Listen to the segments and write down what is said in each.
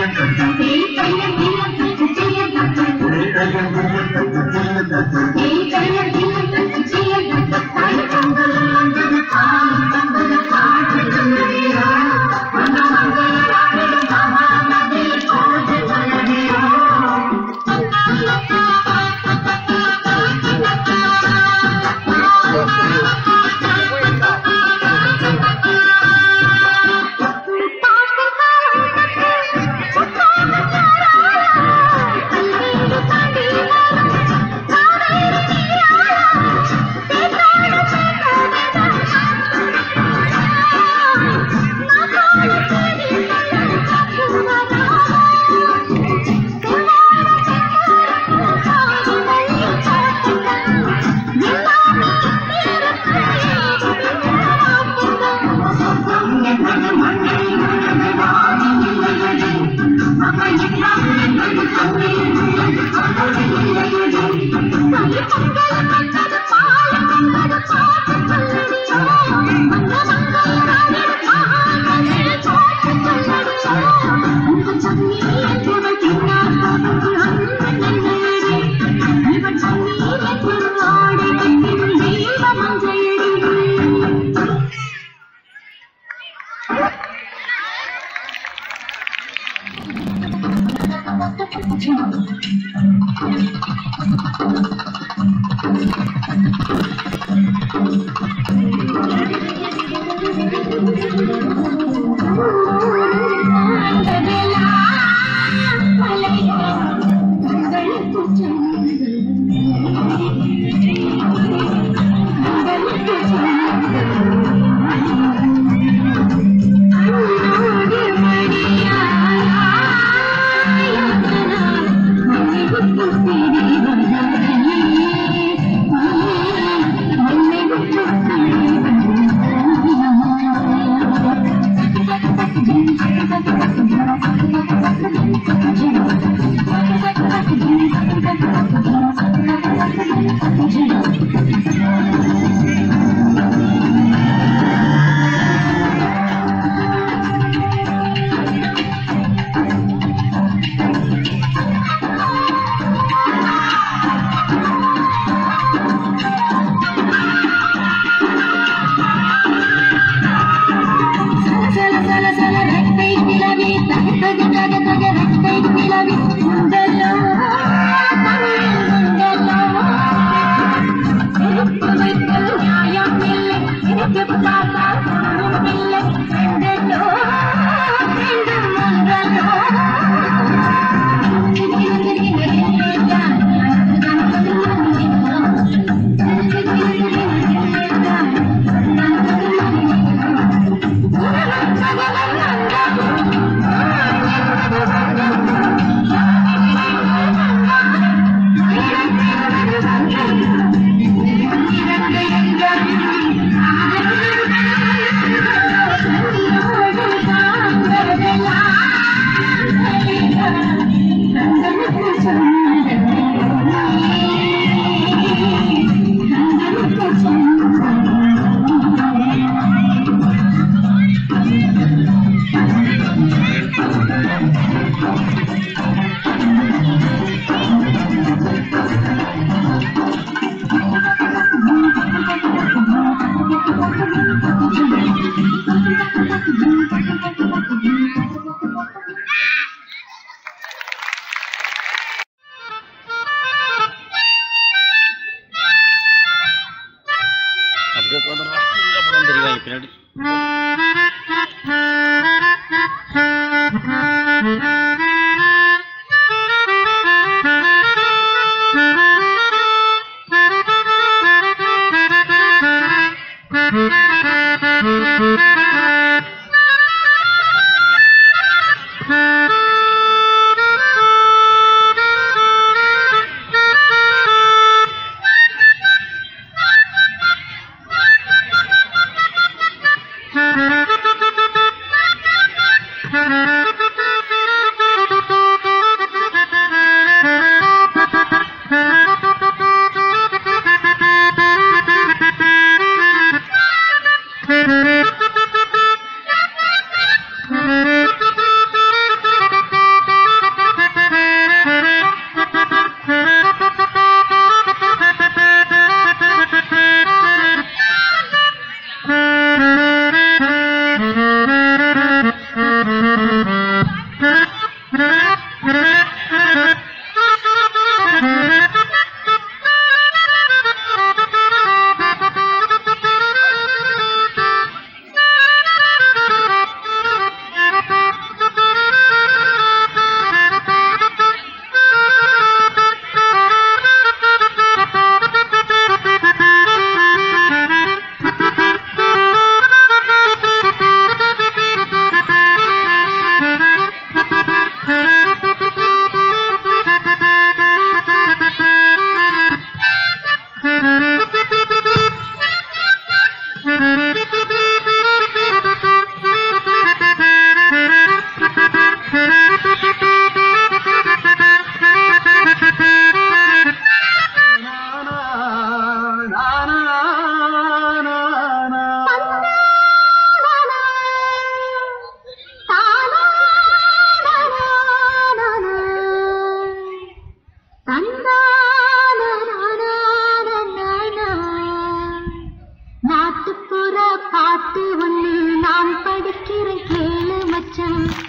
சல சல சல ரெட்டை நிலவே தக தக தக தக ரெட்டை நிலவே உண்டல்லோ தமிழில் உண்டல்லோ எடுத்து வைத்தல் நியாயம் இல்லை எடுத்து பார்த்தால் ஒன்றும் இல்லை ரெண்டல்லோ ரெண்டும் ஒன்றல்லோ அப்படியே உட்காந்துடா அப்புறம் தெரியுவாங்க பின்னாடி ஆ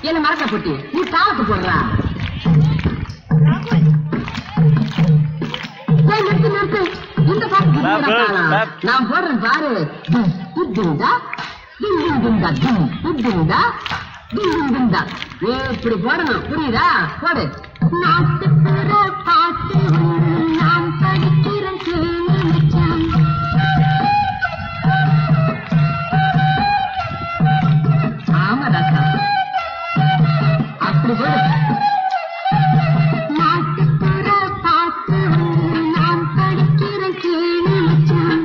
என்ன மறக்க போட்டி நீ தாளத்து போடுறா ஏய், நிறுத்து நிறுத்து இந்த பாட்டு Stop, புரியுதா தாளம்? stop. நான் போடுறேன் பாரு புத்துண்டா துண்டுண்டா தும் புத்துண்டா துண்டுண்டா இப்படி போடணும் புரியுதா போடு நாட்டுப்புற பாட்டு நான் படிக்கிறேன் கேளு மச்சான். ஆமா ராசா அப்படி போடு நாட்டுப்புற பாட்டு நான் படிக்கிறேன் கேளு மச்சான்.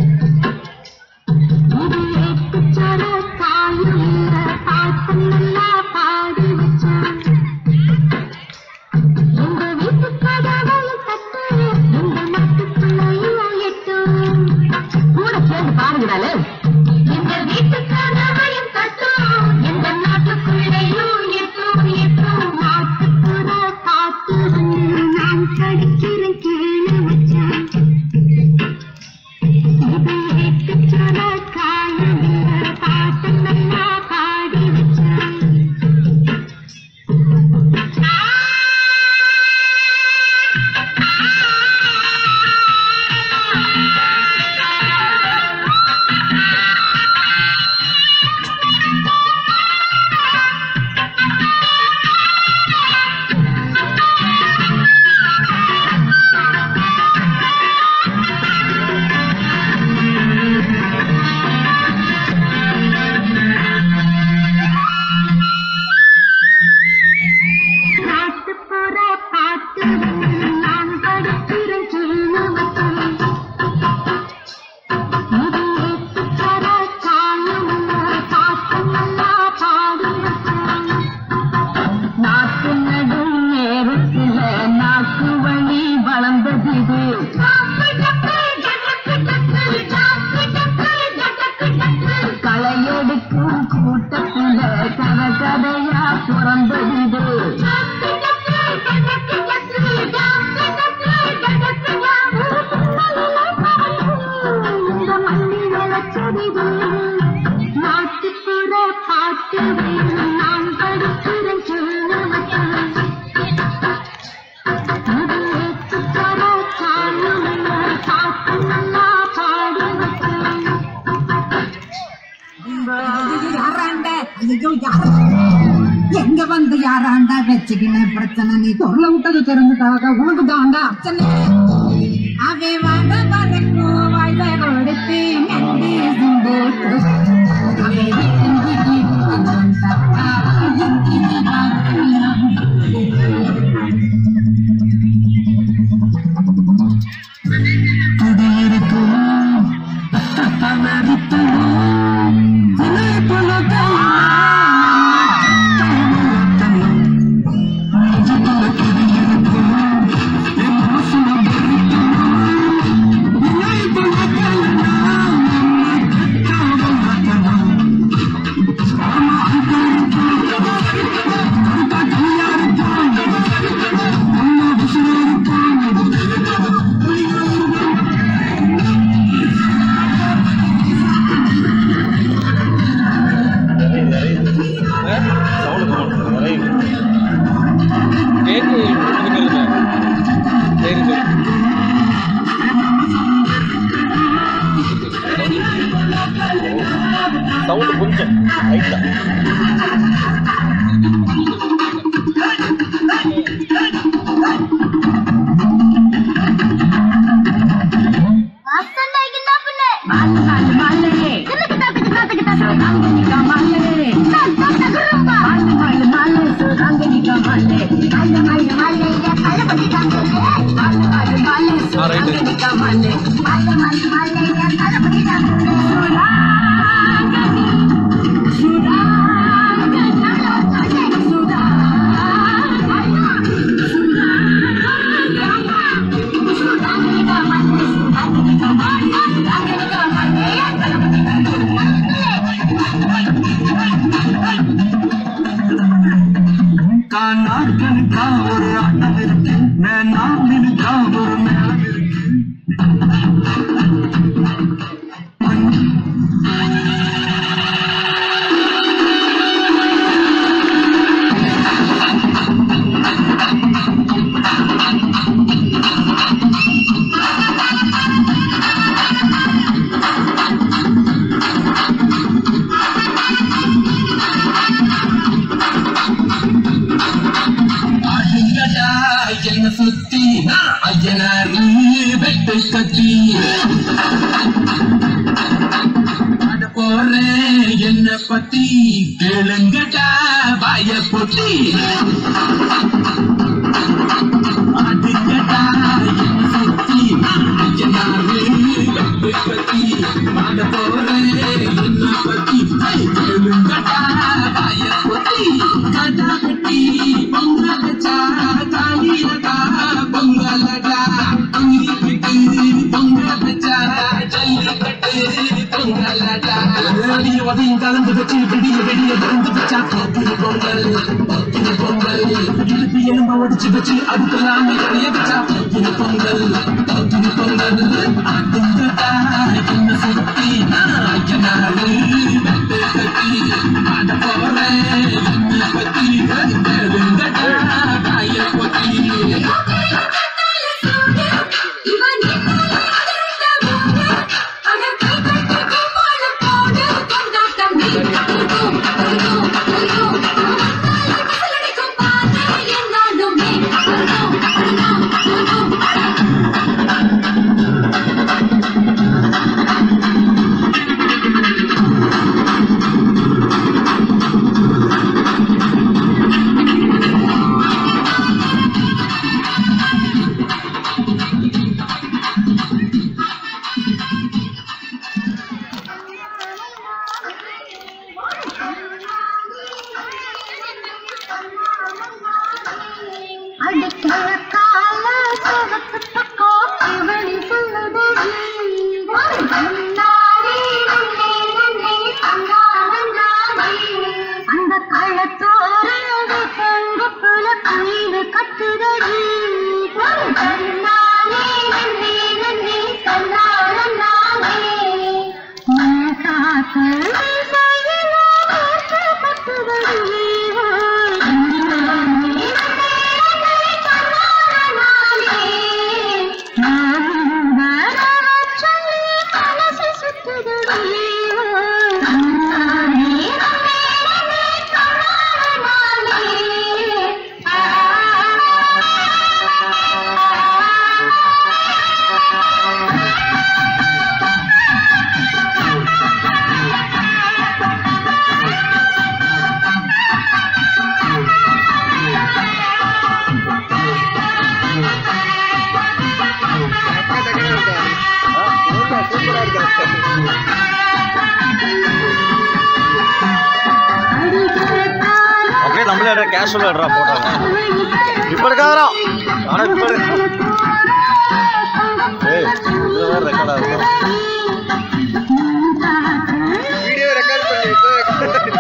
இது ஏத்துச்சொர தாயுள்ள பாட்டு நல்லா பாடி வச்சான். எங்க வீட்டு கதவை தட்டு, எங்க நாட்டுக்குள்ளையும் எட்டு. கூட சேர்ந்து பாருங்கடாலே எங்க வீட்டு கதவையும் தட்டும், எங்க நாட்டுக்குள்ளேயும் எட்டும், எட்டும். நாட்டுப்புற பாட்டு ஒண்ணு நான் படிக்கிறேன் கேளு மச்சான். இது ஏத்துச்சொர தாயுள்ள பாட்டு நல்லா பாடி வச்சான். நாட்டுப்புற பாட்டு நான் படிக்கிறேன் கேளு மச்சான். இது ஏத்துச்சொர தாயுள்ள பாட்டு நல்லா பாடி வச்சான். நாட்டு நடும் நேரத்துல நாக்கு வழி வளர்ந்தது இது களையெடுக்கும் கூட்டத்துல கதை கதையா பிறந்தது இது இந்த மண்ணில் விளைச்சதிது. நாட்டுப்புற பாட்டு நான் படிக்கிறேன் கேளு மச்சான். இது ஏத்துச்சொர தாயுள்ள பாட்டு நல்லா பாடி வச்சான். யாராண்ட ஐயோ யாரா எங்க வந்து யாராண்டா வச்சுக்கின பிரச்சனை நீ தொல்லை விட்டது தெரிஞ்சுட்டாக உனக்கு தாண்டா அர்ச்சனை அவை வர வரைக்கும் வாய்ல கொடுத்து நன்றி சும்போட்டு அவை இறங்கி இருப்பான் தப்பா, இறங்கி இருப்பான். சவுண்ட் நிறைய கேக்கு இருக்கிறது சரி சரி சவுண்ட் கொஞ்சம் லைட்டா மாலு மாலு மாலே சுரங்கனிக்கா மாலே மாலு மாலு மாலே சுரங்கனிக்கா மாலே மாலு மாலு மாலே மாலு மாலு மாலே சுரங்கனிக்கா மாலே மாலு மாலு மாலே சுரங்கனி சுரங்கனி நாட்களுக்கா ஒரு ஆட்டம் இருக்கு நாளினுக்கா ஒரு மேளம் இருக்கு கத்தி பாட போறேன் என்ன பத்தி கேளுங்கடா வாய பொட்டி அதுங்கடா என்ன சுத்தி ஐயனாரு கப்பு பத்தி பாட போறேன் என்ன பத்தி கேளுங்கடா வாய பொட்டி கடா கட்டி பொங்க வச்சா தாலியடா பொங்கலடா பொங்கிக்கிட்டு பொங்க வச்சா ஜல்லிக்கட்டு பொங்கலடா அடிய உதயம் கலந்து வச்சு விடிய வெடிய கலந்து வச்சா போக்கிரி பொங்கல் போக்கிரி பொங்கல் இழுப்பு எலும்ப ஒடிச்சு வச்சு அதுக்கெல்லாம் எடைய வச்சா போக்கிரி பொங்கல் போக்கிரி பொங்கல் அதுங்கடா என்ன சுத்தி ஐயனாரு வெட்டு கட்டி ஆட போறேன் என்ன பத்தி கேளுங்கடா காய பொத்தி இவன் அடிக்கிழக்கால சிவப்பு பக்கம் இவளி சொல்லுதடி நன்னாரே நன்னே நன்னே அண்ணாட நாடே அந்த கள்ளத்தோர பொங்குப்புல குயிலு கட்டுதடி நன்னாரே நன்னே நன்னே அண்ணாட நாடே உன் காத்து செய்யல கட்டுதடி அப்படியே நம்மளே எடுற கேஷுவலாக எடுறா போட்டோ இப்போ எடுக்காதரா ஆனால் இப்போ ஏய் இது வேறு ரெக்கார்ட் ஆகும் வீடியோ ரெக்கார்ட் பண்ணி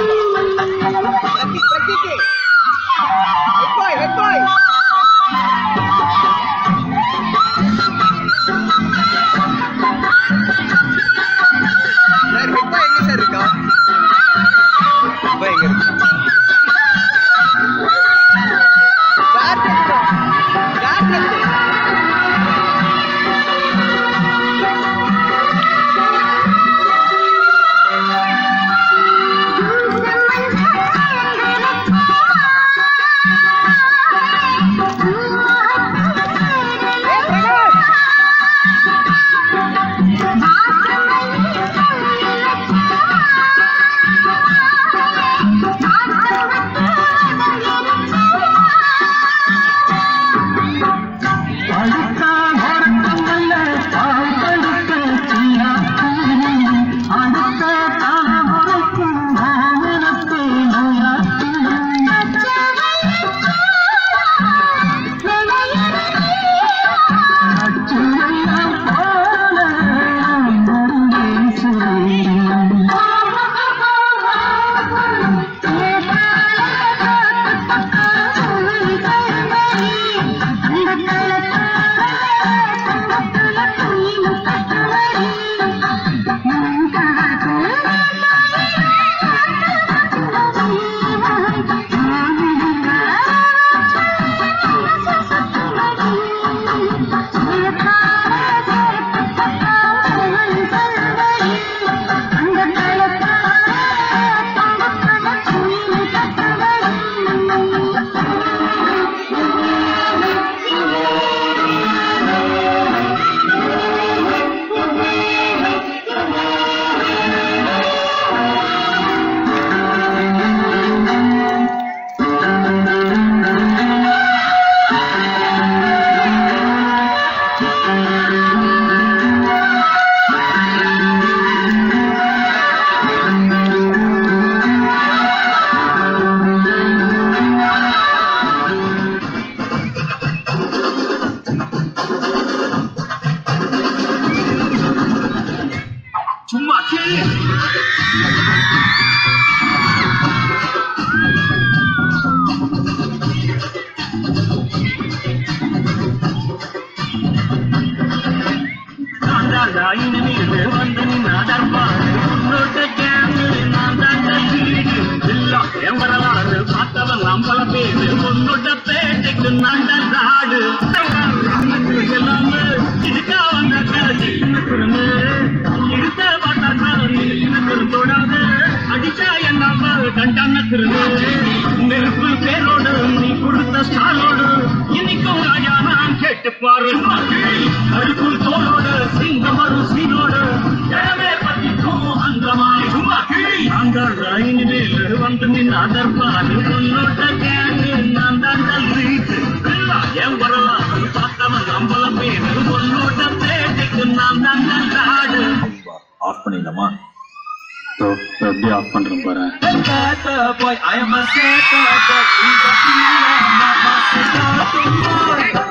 Thank you. இனிமேல் வந்து நின்னா தர்பாரு உன்னோட கேங்கு நான் தான் வீடு இல்ல என் வரலாறு பார்த்தவன் நம்மள பேரு உன்னோட பேட்டைக்கு நான் தான் நாடு எல்லாமே இதுக்கா வந்த சின்ன குருமு இழுத்த பார்த்தா சின்ன குரு தொடாது அடிச்சா என்ன கண்டான திரும்பு நெருப்பு பேரோடு நீ கொடுத்த ஸ்டாலோடு இன்னைக்கும் ராஜா நான் கேட்டு பாரு அடுக்குள் தோளோடு சிங்கமரு சீனோடு இடமே பத்திக்கும் அங்கமாய் அந்த ரயிலில் வந்து நின்று அதற்பாடு உன்னோட கேங்கு நான் தான் வீட்டு என் வரலாறு பார்த்தவன் நம்மள பேரு உன்னோட பேட்டைக்கு நான் தான் நாடு ஆஃப் பண்ணிடலாமா எப்படி ஆஃப் பண்றேன் பாரு boy, I am a sad boy, but he's a killer, not a